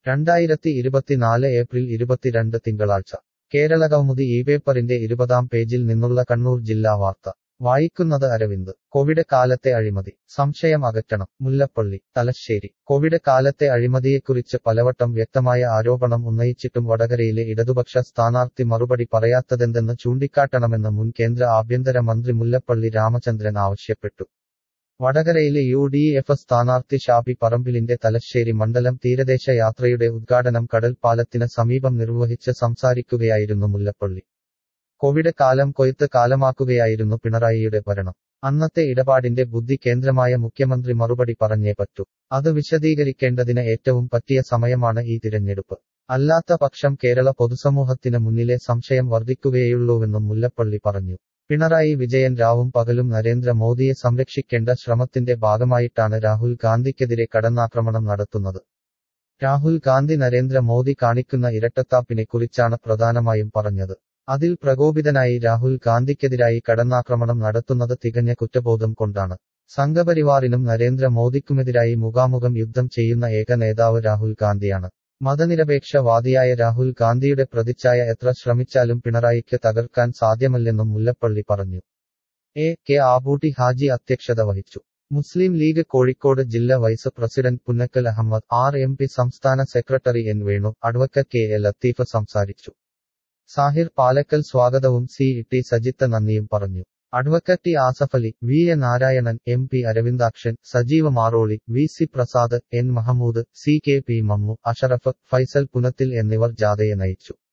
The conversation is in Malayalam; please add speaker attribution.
Speaker 1: രണ്ടായിരത്തി ഇരുപത്തിനാല് ഏപ്രിൽ ഇരുപത്തിരണ്ട് തിങ്കളാഴ്ച കേരളകൗമുദി ഈ പേപ്പറിന്റെ ഇരുപതാം പേജിൽ നിന്നുള്ള കണ്ണൂർ ജില്ലാ വാർത്ത വായിക്കുന്നത് അരവിന്ദ് കോവിഡ് കാലത്തെ അഴിമതി സംശയം അകറ്റണം മുല്ലപ്പള്ളി തലശ്ശേരി കോവിഡ് കാലത്തെ അഴിമതിയെക്കുറിച്ച് പലവട്ടം വ്യക്തമായ ആരോപണം ഉന്നയിച്ചിട്ടും വടകരയിലെ ഇടതുപക്ഷ സ്ഥാനാർത്ഥി മറുപടി പറയാത്തതെന്തെന്ന് ചൂണ്ടിക്കാട്ടണമെന്ന് മുൻ കേന്ദ്ര ആഭ്യന്തര മന്ത്രി മുല്ലപ്പള്ളി രാമചന്ദ്രൻ ആവശ്യപ്പെട്ടു വടകരയിലെ യു ഡി എഫ് സ്ഥാനാർത്ഥി ഷാബി പറമ്പിലിന്റെ തലശ്ശേരി മണ്ഡലം തീരദേശ യാത്രയുടെ ഉദ്ഘാടനം കടൽപ്പാലത്തിന് സമീപം നിർവഹിച്ച് സംസാരിക്കുകയായിരുന്നു മുല്ലപ്പള്ളി കോവിഡ് കാലം കൊയ്ത്ത് കാലമാക്കുകയായിരുന്നു പിണറായിയുടെ ഭരണം അന്നത്തെ ഇടപാടിന്റെ ബുദ്ധി കേന്ദ്രമായ മുഖ്യമന്ത്രി മറുപടി പറഞ്ഞേ പറ്റൂ അത് വിശദീകരിക്കേണ്ടതിന് ഏറ്റവും പറ്റിയ സമയമാണ് ഈ തിരഞ്ഞെടുപ്പ് അല്ലാത്ത പക്ഷം കേരള പൊതുസമൂഹത്തിന് മുന്നിലെ സംശയം വർദ്ധിക്കുകയുള്ളൂവെന്നും മുല്ലപ്പള്ളി പറഞ്ഞു പിണറായി വിജയൻ രാവും പകലും നരേന്ദ്രമോദിയെ സംരക്ഷിക്കേണ്ട ശ്രമത്തിന്റെ ഭാഗമായിട്ടാണ് രാഹുൽ ഗാന്ധിക്കെതിരെ കടന്നാക്രമണം നടത്തുന്നത് രാഹുൽ ഗാന്ധി നരേന്ദ്രമോദി കാണിക്കുന്ന ഇരട്ടത്താപ്പിനെ കുറിച്ചാണ് പ്രധാനമായും പറഞ്ഞത് അതിൽ പ്രകോപിതനായി രാഹുൽ ഗാന്ധിക്കെതിരായി കടന്നാക്രമണം നടത്തുന്നത് തികഞ്ഞ കുറ്റബോധം കൊണ്ടാണ് സംഘപരിവാറിനും നരേന്ദ്രമോദിക്കുമെതിരായി മുഖാമുഖം യുദ്ധം ചെയ്യുന്ന ഏക നേതാവ് രാഹുൽ ഗാന്ധിയാണ് മതനിരപേക്ഷവാദിയായ രാഹുൽ ഗാന്ധിയുടെ പ്രതിച്ഛായ എത്ര ശ്രമിച്ചാലും പിണറായിക്ക് തകർക്കാൻ സാധ്യമല്ലെന്നും മുല്ലപ്പള്ളി പറഞ്ഞു എ കെ ആബൂട്ടി ഹാജി അധ്യക്ഷത വഹിച്ചു മുസ്ലിം ലീഗ് കോഴിക്കോട് ജില്ലാ vice president Punnakkal Ahammed R M P സംസ്ഥാന secretary N Venu advocate K A Latheef സംസാരിച്ചു സാഹിർ പാലക്കൽ സ്വാഗതവും സി ടി സജിത്ത് നന്ദിയും പറഞ്ഞു advocate T Asafali V A Narayanan M P Aravindakshan Sajeeva Maroli V C Prasad N Mahamood C K P Mammu Ashraf Faisal Punathil എന്നിവർ ജാഥയെ നയിച്ചു